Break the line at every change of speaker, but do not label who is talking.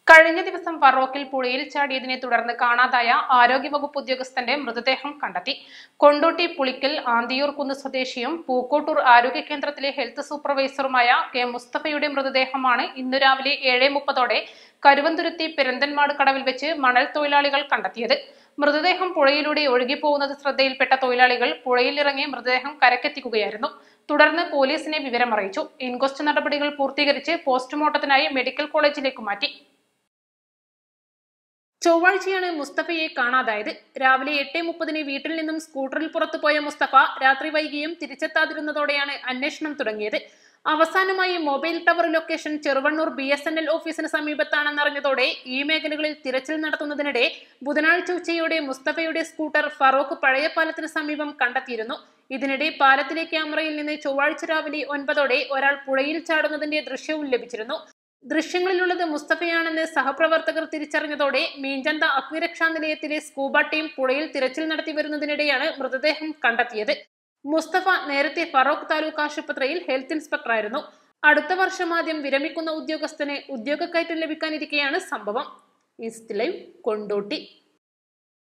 കഴിഞ്ഞ ദിവസം ഫറോക്കിൽ പുഴയിൽ ചാടിയതിനെ തുടർന്ന് കാണാതായ ആരോഗ്യവകുപ്പ് ഉദ്യോഗസ്ഥന്റെ മൃതദേഹം കണ്ടെത്തി കൊണ്ടോട്ടി പുളിക്കൽ ആന്തിയൂർ കുന്ന് സ്വദേശിയും പൂക്കോട്ടൂർ ആരോഗ്യ കേന്ദ്രത്തിലെ ഹെൽത്ത് സൂപ്പർവൈസറുമായ കെ മുസ്തഫയുടെ മൃതദേഹമാണ് ഇന്നു രാവിലെ ഏഴ് മുപ്പതോടെ കരുവന്തുരുത്തി പെരന്തൻമാട് കടവിൽ വെച്ച് മണൽ തൊഴിലാളികൾ കണ്ടെത്തിയത് മൃതദേഹം പുഴയിലൂടെ ഒഴുകിപ്പോകുന്നത് ശ്രദ്ധയിൽപ്പെട്ട തൊഴിലാളികൾ പുഴയിലിറങ്ങി മൃതദേഹം കരക്കെത്തിക്കുകയായിരുന്നു തുടർന്ന് പോലീസിനെ വിവരമറിയിച്ചു ഇൻക്വസ്റ്റ് നടപടികൾ പൂർത്തീകരിച്ച് പോസ്റ്റ്മോർട്ടത്തിനായി മെഡിക്കൽ കോളേജിലേക്ക് മാറ്റി ചൊവ്വാഴ്ചയാണ് മുസ്തഫയെ കാണാതായത് രാവിലെ എട്ട് മുപ്പതിന് വീട്ടിൽ നിന്നും സ്കൂട്ടറിൽ പുറത്തുപോയ മുസ്തഫ രാത്രി വൈകിയും തിരിച്ചെത്താതിരുന്നതോടെയാണ് അന്വേഷണം തുടങ്ങിയത് അവസാനമായി mobile tower location Cheruvannur B S N L ഓഫീസിന് സമീപത്താണെന്നറിഞ്ഞതോടെ ഈ മേഖലകളിൽ തിരച്ചിൽ നടത്തുന്നതിനിടെ ബുധനാഴ്ച ഉച്ചയോടെ മുസ്തഫയുടെ സ്കൂട്ടർ ഫറോക്ക് പഴയ പാലത്തിന് സമീപം കണ്ടെത്തിയിരുന്നു ഇതിനിടെ പാലത്തിലെ ക്യാമറയിൽ നിന്ന് ചൊവ്വാഴ്ച രാവിലെ ഒൻപതോടെ ഒരാൾ പുഴയിൽ ചാടുന്നതിന്റെ ദൃശ്യവും ലഭിച്ചിരുന്നു ദൃശ്യങ്ങളിലുള്ളത് മുസ്തഫയാണെന്ന് സഹപ്രവർത്തകർ തിരിച്ചറിഞ്ഞതോടെ മീഞ്ചന്ത അഗ്നിരക്ഷാ നിലയത്തിലെ സ്കൂബ ടീം പുഴയിൽ തിരച്ചിൽ നടത്തി വരുന്നതിനിടെയാണ് മൃതദേഹം കണ്ടെത്തിയത് മുസ്തഫ നേരത്തെ ഫറോക്ക് താലൂക്ക് ആശുപത്രിയിൽ ഹെൽത്ത് ഇൻസ്പെക്ടറായിരുന്നു അടുത്ത വർഷം ആദ്യം വിരമിക്കുന്ന ഉദ്യോഗസ്ഥന് ഉദ്യോഗക്കയറ്റം ലഭിക്കാനിരിക്കെയാണ് സംഭവം ഈസ്റ്റ് ലൈവ് കൊണ്ടോട്ടി